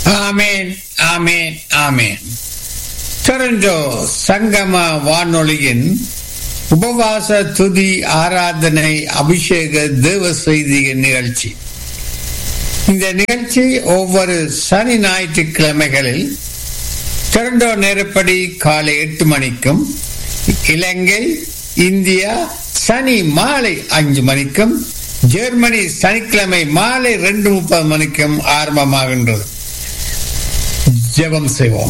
ஆமேன் ஆமேன் ஆமேன் Toronto சங்கம வானொலியின் உபவாச துதி ஆராதனை அபிஷேக தேவ செய்தியின் நிகழ்ச்சி இந்த நிகழ்ச்சி ஒவ்வொரு சனி ஞாயிற்றுக்கிழமைகளில் டொரண்டோ நேரப்படி காலை எட்டு மணிக்கும் இலங்கை இந்தியா சனி மாலை அஞ்சு மணிக்கும் ஜெர்மனி சனிக்கிழமை மாலை ரெண்டு முப்பது மணிக்கும் ஆரம்பமாகின்றது ஜெபம் செய்வோம்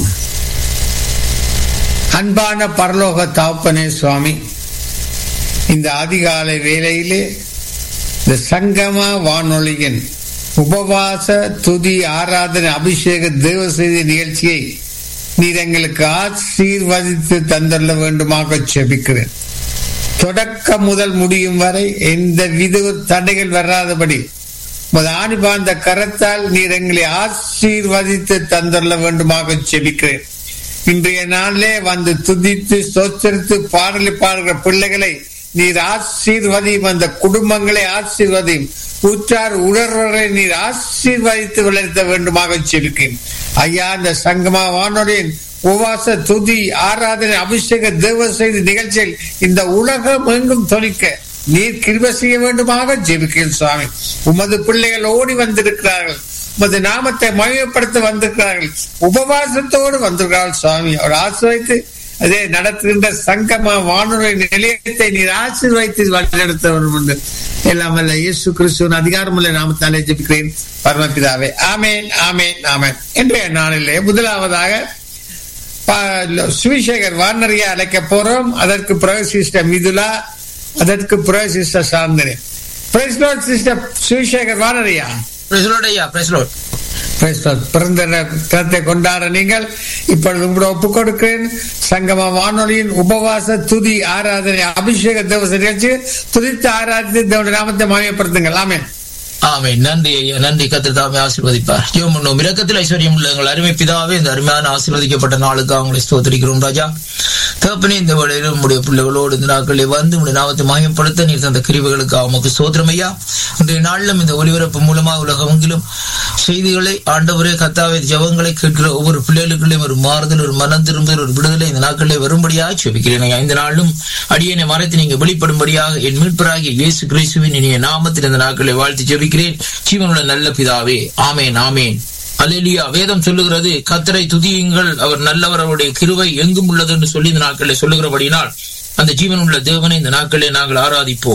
அன்பான பரலோக தாப்பனே சுவாமி இந்த அதிகாலை வேளையிலே இந்த சங்கம வானொலியின் உபவாச துதி ஆராதனை அபிஷேக தேவ செய்தி நிகழ்ச்சியை நீர் எங்களுக்கு ஆசீர்வதித்து தந்துள்ள வேண்டுமாக செபிக்கிறேன் தொடக்க முதல் முடியும் வரை எந்த வித தடைகள் வராதபடி ஆணிபாந்த கரத்தால் நீர் எங்களை ஆசீர்வதித்து தந்துள்ள வேண்டுமாக செபிக்கிறேன் இன்றைய நாளிலே வந்து துதித்து சோச்சரித்து பாடலை பாடுகிற பிள்ளைகளை நீர் ஆசீர்வதியும் அந்த குடும்பங்களை ஆசீர்வதியும் உற்றார் உணர்வர்களை நீர் ஆசீர்வதித்து வளர்த்த வேண்டுமாக செபிக்கிறேன் ஐயா இந்த சங்கமா வானொலியின் உவாச துதி ஆராதனை அபிஷேக தேவ செய்தி நிகழ்ச்சியில் இந்த உலகம் எங்கும் தொழிக்க நீர் கிருப செய்ய வேண்டுமாக ஜெபிக்கிறேன் சுவாமி உமது பிள்ளைகள் ஓடி வந்திருக்கிறார்கள் உமது நாமத்தை மகிமைப்படுத்த வந்திருக்கிறார்கள் உபவாசத்தோடு வந்திருக்கிறார்கள் சுவாமி அவர் ஆசிர்வைத்து அதே நடத்துகின்ற சங்கம வானொலி நிலையத்தை நீர் ஆசீர்வைத்து வழிநடத்த வேண்டும் என்று எல்லாம் அல்ல இயேசு கிறிஸ்துவின் அதிகாரமுள்ள நாமத்தாலே ஜெபிக்கிறேன் பரமபிதாவே ஆமேன் ஆமேன் ஆமேன் இன்றைய நாளிலே முதலாவதாக சுவிசேகர் வானரியா அழைக்க போறோம் அதற்கு பிறகு சிஸ்டர் மிதுலா அதற்கு பிறகு சிஸ்டர் சாந்தனி சிஸ்டர் சுவிசேகர் வானரியா பிறந்த தினத்தை கொண்டாட நீங்கள் இப்பொழுது உங்களோட ஒப்புக் கொடுக்கிறேன் சங்கம வானொலியின் உபவாச துதி ஆராதனை அபிஷேக தேவச நிகழ்ச்சி துதித்து ஆராதித்து தேவனுடைய நாமத்தை மாயப்படுத்துங்கள் ஆமே ஆமை நன்றி ஐயா நன்றி கத்திர தாமே ஆசீர்வதிப்பார் ஜீவம் பண்ணும் இரக்கத்தில் ஐஸ்வர்யம் உள்ள எங்கள் அருமை பிதாவே இந்த அருமையான ஆசீர்வதிக்கப்பட்ட நாளுக்கு அவங்களை ஸ்தோத்திரிக்கிறோம் ராஜா தகப்பனே இந்த வேளையில் உங்களுடைய பிள்ளைகளோடு இந்த நாட்களில் வந்து உங்களுடைய நாமத்தை மாயப்படுத்த நீர் தந்த கிரிவுகளுக்கு அவனுக்கு சோதரம் ஐயா இன்றைய நாளிலும் இந்த ஒலிபரப்பு மூலமா உலகமெங்கிலும் செய்திகளை ஆண்டவரே கத்தாவை ஜபங்களை கேட்கிற ஒவ்வொரு பிள்ளைகளுக்குள்ளேயும் ஒரு மாறுதல் ஒரு மனம் திரும்புதல் ஒரு விடுதலை இந்த நாட்களில் வரும்படியாக செபிக்கிறேன் ஐயா இந்த நாளிலும் அடியனை மறைத்து நீங்க வெளிப்படும்படியாக என் மீட்பராகிய இயேசு கிறிஸ்துவின் இனிய நாமத்தில் இந்த நாட்களை வாழ்த்து ஜெபிக்கிறேன் ஜீவனுள்ள நல்ல பிதாவே ஆமேன் ஆமேன் அலேலியா வேதம் சொல்லுகிறது கத்தரை துதியுங்கள் அவர் நல்லவர் அவருடைய கிருவை எங்கும் உள்ளது என்று சொல்லி இந்த நாட்களில் சொல்லுகிறபடினால் அந்த ஜீவன் உள்ள தேவனை இந்த நாட்களில் நாங்கள் ஆராதிப்போம்